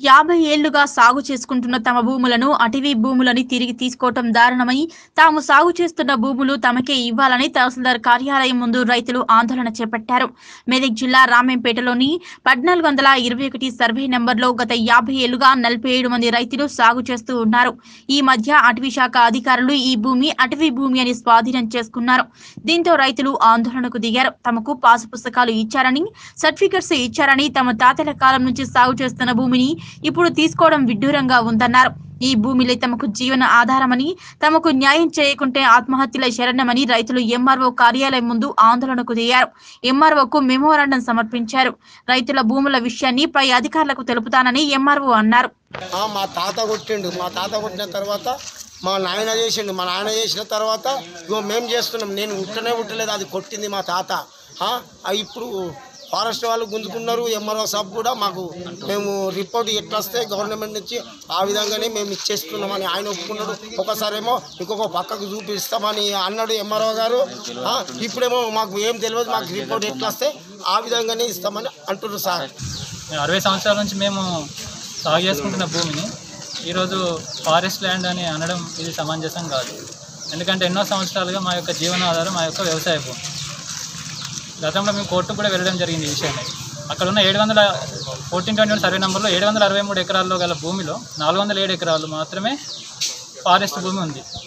యాభై ఏళ్లుగా సాగు చేసుకుంటున్న తమ భూములను అటవీ భూములని తిరిగి తీసుకోవటం దారుణమని తాము సాగు చేస్తున్న భూములు తమకే ఇవ్వాలని తహసీల్దార్ కార్యాలయం ముందు రైతులు ఆందోళన చేపట్టారు మెదక్ జిల్లా రామేంపేటలోని పద్నాలుగు వందల ఇరవై ఒకటి సర్వే నెంబర్లో గత యాభై ఏళ్లుగా నలభై ఏడు మంది రైతులు సాగు చేస్తూ ఉన్నారు ఈ మధ్య అటవీ శాఖ అధికారులు ఈ భూమి అటవీ భూమి అని స్వాధీనం చేసుకున్నారు దీంతో రైతులు ఆందోళనకు దిగారు తమకు పాసు పుస్తకాలు ఇచ్చారని సర్టిఫికెట్స్ ఇచ్చారని తమ తాతల కాలం నుంచి సాగు చేస్తున్న భూమిని ఇప్పుడు తీసుకోవడం విడ్డూరంగా ఉందన్నారు ఈ భూమిలే తమకు జీవన ఆధారమని తమకు న్యాయం చేయకుంటే ఆత్మహత్యల శరణమని రైతులు ఎంఆర్ఓ కార్యాలయం ముందు ఆందోళనకు దిగారు ఎంఆర్ఓకు మెమోరాండం సమర్పించారు రైతుల భూముల విషయాన్ని పై అధికారులకు తెలుపుతానని ఎంఆర్ఓ అన్నారు ఆ, మా తాత కొట్టిండు మా తాత కొట్టిన తర్వాత మా నాయన చేసిండు మా నాయన చేసిన తర్వాత ఇగో మేము చేస్తున్నాం నేను ఉట్టనే ఉట్టలేదు అది కొట్టింది మా తాత ఆ, ఆ, ఇప్పుడు ఫారెస్ట్ వాళ్ళు గుంజుకున్నారు ఎంఆర్ఓ సాబ్ కూడా మాకు మేము రిపోర్ట్ ఎట్లా వస్తే గవర్నమెంట్ నుంచి ఆ విధంగానే మేము ఇచ్చేస్తున్నామని ఆయన ఒప్పుకున్నాడు ఒకసారేమో ఇంకొక పక్కకు చూపిస్తామని అన్నాడు ఎంఆర్ఓ గారు ఆ, ఇప్పుడేమో మాకు ఏం తెలియదు మాకు రిపోర్ట్ ఎట్లా వస్తే ఆ విధంగానే ఇస్తామని అంటున్నారు సార్ మేము అరవై సంవత్సరాల నుంచి మేము సాగు చేసుకుంటున్న భూమిని ఈరోజు ఫారెస్ట్ ల్యాండ్ అని అనడం ఇది సమంజసం కాదు ఎందుకంటే ఎన్నో సంవత్సరాలుగా మా యొక్క జీవనాధారం మా యొక్క వ్యవసాయ భూమి గతంలో మేము కోర్టుకు కూడా వెళ్ళడం జరిగింది ఈ విషయమై అక్కడ ఉన్న ఏడు వందల ఫోర్టీన్ ట్వంటీ వన్ సర్వే నెంబర్లో ఏడు వందల అరవై మూడు ఎకరాల్లో గల భూమిలో నాలుగు వందల ఏడు ఎకరాలు మాత్రమే ఫారెస్ట్ భూమి ఉంది